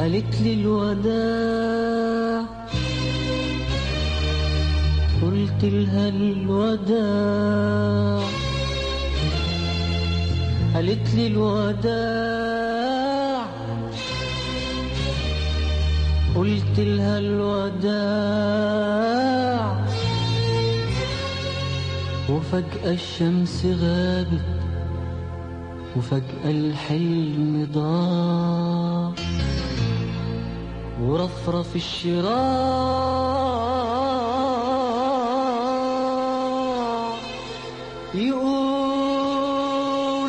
قالت لي الوداع قلت لها الوداع قالت لي الوداع قلت لها الوداع وفجأة الشمس غابت وفجأة الحلم ضاع ورفرف الشراع يقول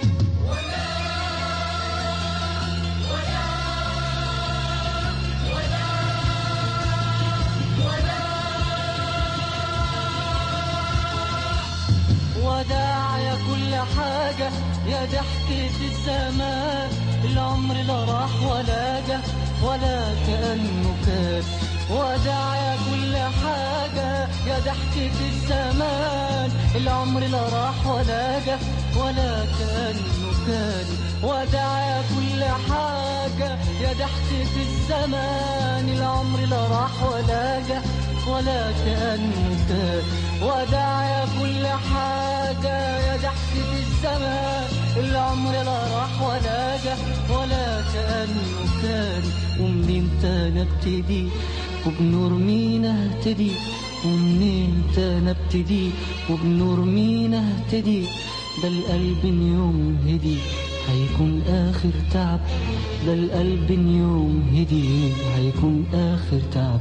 وداع يا كل حاجة يا ضحكة الزمان العمر لا راح ولا جه ولا كأنه كان وداع يا كل حاجة يا ضحكة الزمان العمر لا راح ولا جه ولا كأنه كان وداع يا كل حاجة يا ضحكة الزمان العمر لا راح ولا جه ولا كأنه كان وداع يا كل حاجة يا ضحكة الزمان العمر لا راح ولا جه ولا كأنه كان ومنين تاني ابتدي وبنور مين اهتدي ومنين تاني ابتدي وبنور مين اهتدي ده القلب يوم هدي هيكون آخر تعب ده القلب يوم هدي هيكون آخر تعب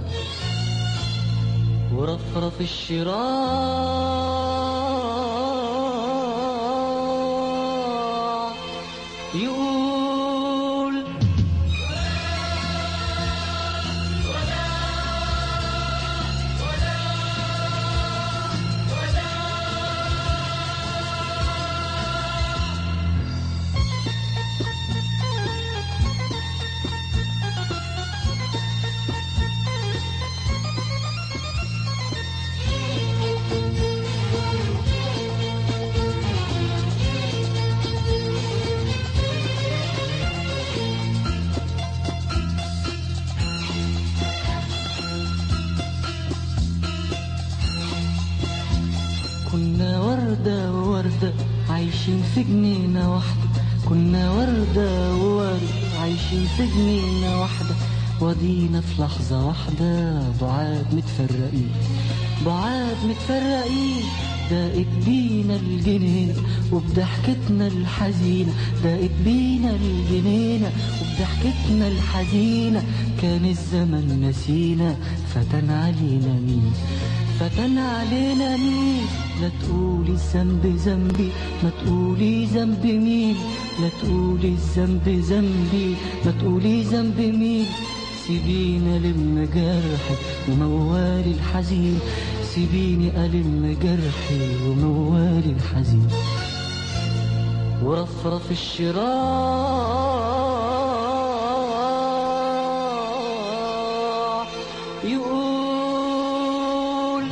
ورفرف الشراع يقول كنا وردة ووردة عايشين في جنينة واحدة كنا وردة ووردة عايشين في جنينة واحدة ودينا في لحظة واحدة بعاد متفرقين بعاد متفرقين دقت بينا الجنينة وبضحكتنا الحزينة دقت بينا الجنينة وبضحكتنا الحزينة كان الزمن نسينا فتن علينا مين فتن علينا مين لا تقولي الذنب ذنبي ما تقولي ذنب مين لا تقولي الذنب ذنبي ما تقولي ذنب مين سيبيني ألم جرحي وموالي الحزين سيبيني ألم جرحي وموالي الحزين ورفرف الشراع يقول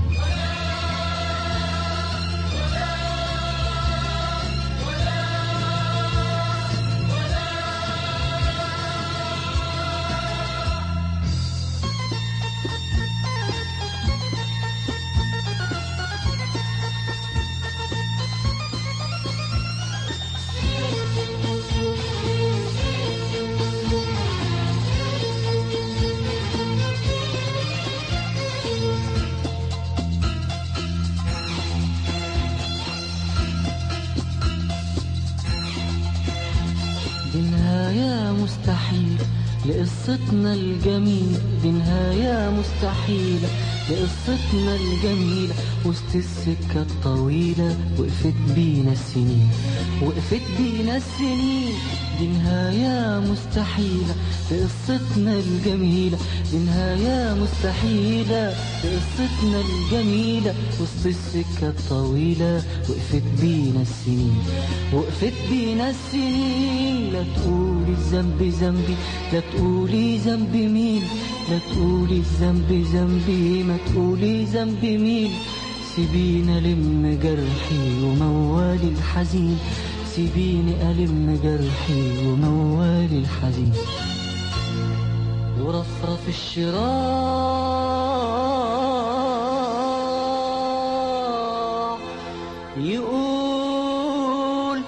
دي نهاية مستحيل لقصتنا الجميلة دي نهاية مستحيلة لقصتنا الجميلة وسط السكة الطويلة وقفت بينا السنين وقفت بينا السنين دي نهاية مستحيلة لقصتنا الجميلة دي نهاية مستحيلة لقصتنا الجميلة وسط السكة الطويلة وقفت بينا السنين وقفت بينا السنين لا تقولي الذنب ذنبي لا تقولي ذنب مين لا تقولي الذنب ذنبي ما تقولي ذنب مين سيبيني ألم جرحي وموالي الحزين سيبيني ألم جرحي وموالي الحزين ورفرف الشراع يقول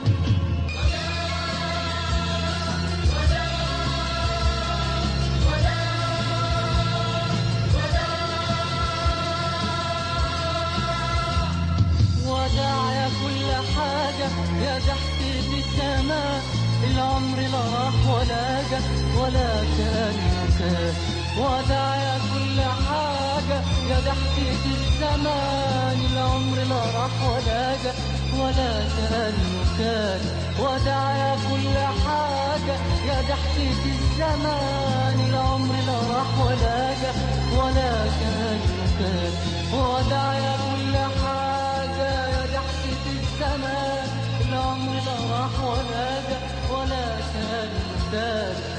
وداع يا كل حاجة يا ضحكة السماء العمر لا راح ولا جا ولا كأنه كان وداع يا كل حاجة يا ضحكة الزمان العمر لا راح ولا جا ولا كأنه كان وداع يا كل حاجة يا ضحكة الزمان العمر لا راح ولا جا ولا كأنه كان وداع يا كل حاجة يا ضحكة الزمان العمر لا راح ولا جا ولا كان كان